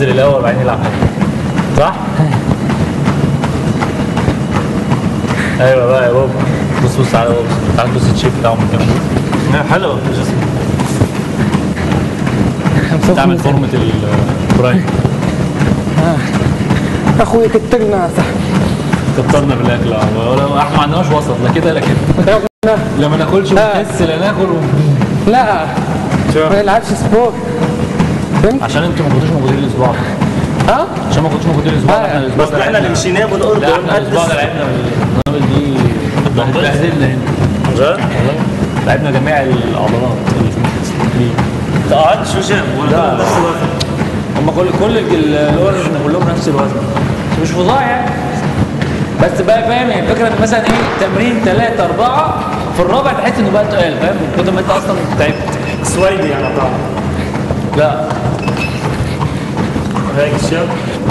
ينزل الاول وبعدين يلعب صح؟ ايوه بقى يا بابا بص بص على بابا تعال بص الشيب بتاعه من جنب حلو الجسم تعمل فورمة البرايم اخوي كترنا صح كترنا بالاكل اه ولا- احنا ما عندناش وسط لا كده لا كده لا ما ناكلش ونخس لا ناكل ون- لا ما نلعبش سبورت فهمت؟ عشان انتوا ما كنتوش موجودين الاسبوع ده ها؟ عشان ما كنتوش موجودين الاسبوع ده آه. احنا الاسبوع بس ده احنا اللي لعبنا- مشيناه بالاردن لا احنا الاسبوع ده لعبنا البرنامج دي اتبهدلنا هنا جد؟ والله لعبنا جميع العضلات اللي في الجسم. قعدت شو جيم ولا نفس الوزن هم كل كل ال- الورش كلهم نفس الوزن مش فظاع يعني بس بقى فاهم يعني الفكره ان مثلا ايه تمرين ثلاثه اربعه في الرابع تحس انه بقى تقال فاهم من كتر ما انت اصلا تعبت سويدي يعني طبعا لا هيك الشيء